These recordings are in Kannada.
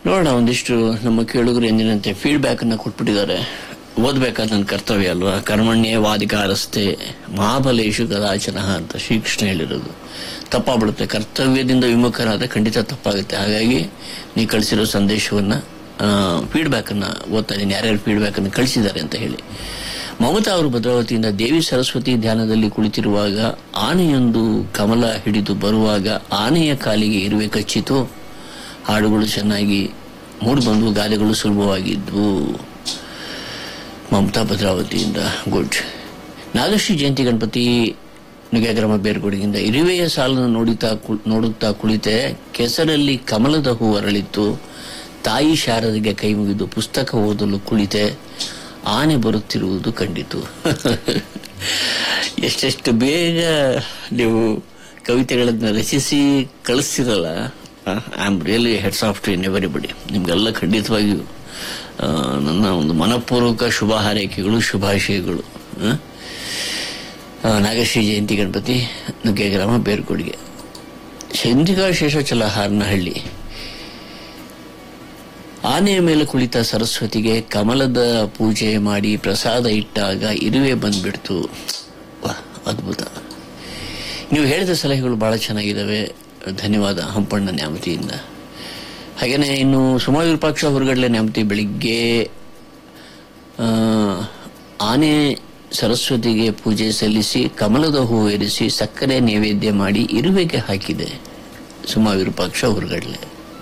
ನೋಡೋಣ ಒಂದಿಷ್ಟು ನಮ್ಮ ಕೇಳುಗರು ಎಂದಿನಂತೆ ಫೀಡ್ಬ್ಯಾಕ್ ಅನ್ನ ಕೊಟ್ಬಿಟ್ಟಿದ್ದಾರೆ ಓದ್ಬೇಕಾದ ನನ್ನ ಕರ್ತವ್ಯ ಅಲ್ವಾ ಕರ್ಮಣ್ಯ ವಾದಿಕಾರಸ್ತೆ ಮಹಾಬಲೇಶು ಕದಾಚನ ಅಂತ ಶ್ರೀಕೃಷ್ಣ ಹೇಳಿರೋದು ತಪ್ಪಾಗ್ಬಿಡುತ್ತೆ ಕರ್ತವ್ಯದಿಂದ ವಿಮುಖರಾದ ಖಂಡಿತ ತಪ್ಪಾಗುತ್ತೆ ಹಾಗಾಗಿ ನೀ ಕಳಿಸಿರೋ ಸಂದೇಶವನ್ನ ಫೀಡ್ಬ್ಯಾಕ್ ಅನ್ನ ಓದ್ತಾ ಇದ್ದೀನಿ ಯಾರ್ಯಾರು ಫೀಡ್ಬ್ಯಾಕ್ ಅನ್ನು ಕಳಿಸಿದ್ದಾರೆ ಅಂತ ಹೇಳಿ ಮಮತಾ ಅವರು ಭದ್ರಾವತಿಯಿಂದ ದೇವಿ ಸರಸ್ವತಿ ಧ್ಯಾನದಲ್ಲಿ ಕುಳಿತಿರುವಾಗ ಆನೆಯೊಂದು ಕಮಲ ಹಿಡಿದು ಬರುವಾಗ ಆನೆಯ ಕಾಲಿಗೆ ಇರುವೆ ಕಚ್ಚಿತು ಹಾಡುಗಳು ಚೆನ್ನಾಗಿ ಮೂಡಿಬಂದು ಗಾದೆಗಳು ಸುಲಭವಾಗಿದ್ವು ಮಮತಾ ಭದ್ರಾವತಿಯಿಂದ ಗುಡ್ ನಾಗಶ್ರೀ ಜಯಂತಿ ಗಣಪತಿ ನುಗ್ಯಾಗ್ರಾಮ ಬೇರ್ಗುಡಿಯಿಂದ ಇರುವೆಯ ಸಾಲನ್ನು ನೋಡುತ್ತಾ ಕು- ನೋಡುತ್ತಾ ಕುಳಿತೆ ಕೆಸರಲ್ಲಿ ಕಮಲದ ಹೂ ಅರಳಿತ್ತು ತಾಯಿ ಶಾರದೆಗೆ ಕೈ ಮುಗಿದು ಪುಸ್ತಕ ಓದಲು ಕುಳಿತೆ ಆನೆ ಬರುತ್ತಿರುವುದು ಕಂಡಿತು ಎಷ್ಟೆಷ್ಟು ಬೇಗ ನೀವು ಕವಿತೆಗಳನ್ನು ರಚಿಸಿ ಕಳಿಸ್ತಿರಲ್ಲ I am really hats off to in everybody ನಿಮ್ಗೆಲ್ಲ ಖಂಡಿತವಾಗಿಯೂ ಆ, ನನ್ನ ಒಂದು ಮನಪೂರ್ವಕ ಶುಭ ಹಾರೈಕೆಗಳು ಶುಭಾಶಯಗಳು ಆ? ಆ, ನಾಗಶ್ರೀ ಜಯಂತಿ ಗಣಪತಿ ನುಗ್ಗೆಗ್ರಾಮ ಬೇರ್ಕೊಡಿಗೆ ಚಂದ್ರಿಕಾ ಶೇಷಾಚಲ ಹಾರನಹಳ್ಳಿ ಆನೆಯ ಮೇಲೆ ಕುಳಿತ ಸರಸ್ವತಿಗೆ ಕಮಲದ ಪೂಜೆ ಮಾಡಿ ಪ್ರಸಾದ ಇಟ್ಟಾಗ ಇರುವೆ ಬಂದ್ಬಿಡ್ತು ವಾಹ್, ಅದ್ಭುತ ನೀವು ಹೇಳಿದ ಸಲಹೆಗಳು ಬಹಳ ಚೆನ್ನಾಗಿದ್ದಾವೆ ಧನ್ಯವಾದ ಹಂಪಣ್ಣ ನ್ಯಾಮತಿಯಿಂದ ಹಾಗೇನೆ ಇನ್ನು ಸುಮಾ ವಿರೂಪಾಕ್ಷ ಹೊರಗಡ್ಲೆ ನ್ಯಾಮತಿ ಬೆಳಿಗ್ಗೆ ಆ, ಆನೆ ಸರಸ್ವತಿಗೆ ಪೂಜೆ ಸಲ್ಲಿಸಿ ಕಮಲದ ಹೂ ಏರಿಸಿ ಸಕ್ಕರೆ ನೈವೇದ್ಯ ಮಾಡಿ ಇರುವೆಗೆ ಹಾಕಿದೆ ಸುಮಾ ವಿರೂಪಾಕ್ಷ ಹೊರಗಡ್ಲೆ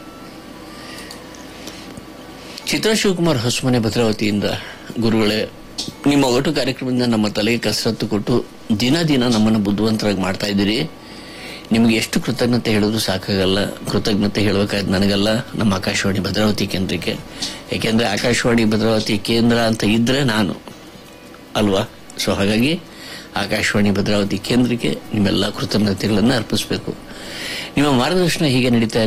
ಚಿತ್ರ ಶಿವಕುಮಾರ್ ಹೊಸಮನೆ ಭದ್ರಾವತಿಯಿಂದ ಗುರುಗಳೇ ನಿಮ್ಮ ಒಟ್ಟು ಕಾರ್ಯಕ್ರಮದಿಂದ ನಮ್ಮ ತಲೆಗೆ ಕಸರತ್ತು ಕೊಟ್ಟು ದಿನ ದಿನ ನಮ್ಮನ್ನು ಬುದ್ಧಿವಂತರಾಗಿ ಮಾಡ್ತಾ ಇದ್ದೀರಿ ನಿಮಗೆ ಎಷ್ಟು ಕೃತಜ್ಞತೆ ಹೇಳಿದ್ರು ಸಾಕಾಗಲ್ಲ ಕೃತಜ್ಞತೆ ಹೇಳಬೇಕಾದ್ ನನಗಲ್ಲ ನಮ್ಮ ಆಕಾಶವಾಣಿ ಭದ್ರಾವತಿ ಕೇಂದ್ರಕ್ಕೆ ಯಾಕೆಂದ್ರೆ ಆಕಾಶವಾಣಿ ಭದ್ರಾವತಿ ಕೇಂದ್ರ ಅಂತ ಇದ್ರೆ ನಾನು ಅಲ್ವಾ ಸೊ ಹಾಗಾಗಿ ಆಕಾಶವಾಣಿ ಭದ್ರಾವತಿ ಕೇಂದ್ರಕ್ಕೆ ನಿಮ್ಮೆಲ್ಲ ಕೃತಜ್ಞತೆಗಳನ್ನು ಅರ್ಪಿಸಬೇಕು ನಿಮ್ಮ ಮಾರ್ಗದರ್ಶನ ಹೀಗೆ ನಡೀತಾ